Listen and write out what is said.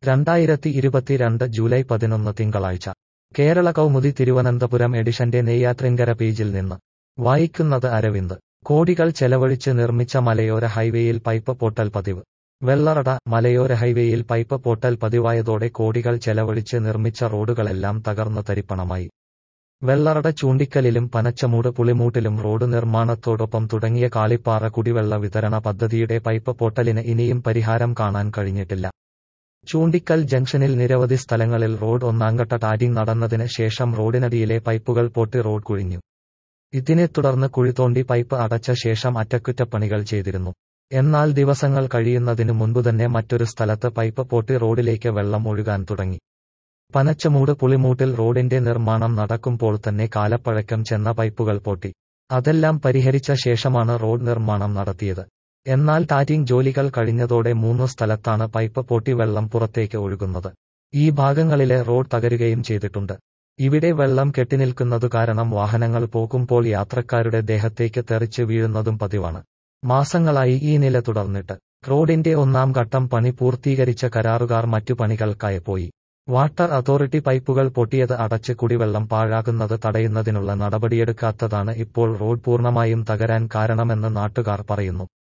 രണ്ടായിരത്തി ഇരുപത്തിരണ്ട് ജൂലൈ പതിനൊന്ന് തിങ്കളാഴ്ച കേരള കൗമുദി തിരുവനന്തപുരം എഡിഷന്റെ നെയ്യാറ്റിൻകര പേജിൽ നിന്ന് വായിക്കുന്നത് അരവിന്ദ് കോടികൾ ചെലവഴിച്ച് നിർമ്മിച്ച മലയോര ഹൈവേയിൽ പൈപ്പ് പൊട്ടൽ പതിവ് വെള്ളറട മലയോര ഹൈവേയിൽ പൈപ്പ് പൊട്ടൽ പതിവായതോടെ കോടികൾ ചെലവഴിച്ച് നിർമ്മിച്ച റോഡുകളെല്ലാം തകർന്ന് തരിപ്പണമായി വെള്ളറട ചൂണ്ടിക്കലിലും പനച്ചമൂട് പുളിമൂട്ടിലും റോഡ് നിർമ്മാണത്തോടൊപ്പം തുടങ്ങിയ കാളിപ്പാറ കുടിവെള്ള വിതരണ പദ്ധതിയുടെ പൈപ്പ് പൊട്ടലിന് ഇനിയും പരിഹാരം കാണാൻ കഴിഞ്ഞിട്ടില്ല ചൂണ്ടിക്കൽ ജംഗ്ഷനിൽ നിരവധി സ്ഥലങ്ങളിൽ റോഡ് ഒന്നാംഘട്ട ടാരിംഗ് നടന്നതിന് ശേഷം റോഡിനടിയിലെ പൈപ്പുകൾ പൊട്ടി റോഡ് കുഴിഞ്ഞു ഇതിനെ തുടർന്ന് കുഴിതോണ്ടി പൈപ്പ് അടച്ച ശേഷം അറ്റകുറ്റപ്പണികൾ ചെയ്തിരുന്നു എന്നാൽ ദിവസങ്ങൾ കഴിയുന്നതിനു മുൻപുതന്നെ മറ്റൊരു സ്ഥലത്ത് പൈപ്പ് പൊട്ടി റോഡിലേക്ക് വെള്ളം ഒഴുകാൻ തുടങ്ങി പനച്ചമൂട് പുളിമൂട്ടിൽ റോഡിന്റെ നിർമ്മാണം നടക്കുമ്പോൾ തന്നെ കാലപ്പഴക്കം ചെന്ന പൈപ്പുകൾ പൊട്ടി അതെല്ലാം പരിഹരിച്ച ശേഷമാണ് റോഡ് നിർമ്മാണം നടത്തിയത് എന്നാൽ ടാറ്റിംഗ് ജോലികൾ കഴിഞ്ഞതോടെ മൂന്നു സ്ഥലത്താണ് പൈപ്പ് പൊട്ടി വെള്ളം പുറത്തേക്ക് ഒഴുകുന്നത് ഈ ഭാഗങ്ങളിലെ റോഡ് തകരുകയും ചെയ്തിട്ടുണ്ട് ഇവിടെ വെള്ളം കെട്ടിനിൽക്കുന്നതു കാരണം വാഹനങ്ങൾ പോകുമ്പോൾ യാത്രക്കാരുടെ ദേഹത്തേക്ക് തെറിച്ച് വീഴുന്നതും പതിവാണ് മാസങ്ങളായി ഈ നില തുടർന്നിട്ട് റോഡിന്റെ ഒന്നാം ഘട്ടം പണി പൂർത്തീകരിച്ച കരാറുകാർ മറ്റു പണികൾക്കായി പോയി വാട്ടർ അതോറിറ്റി പൈപ്പുകൾ പൊട്ടിയത് അടച്ച് കുടിവെള്ളം പാഴാകുന്നത് തടയുന്നതിനുള്ള നടപടിയെടുക്കാത്തതാണ് ഇപ്പോൾ റോഡ് പൂർണ്ണമായും തകരാൻ കാരണമെന്ന് നാട്ടുകാർ പറയുന്നു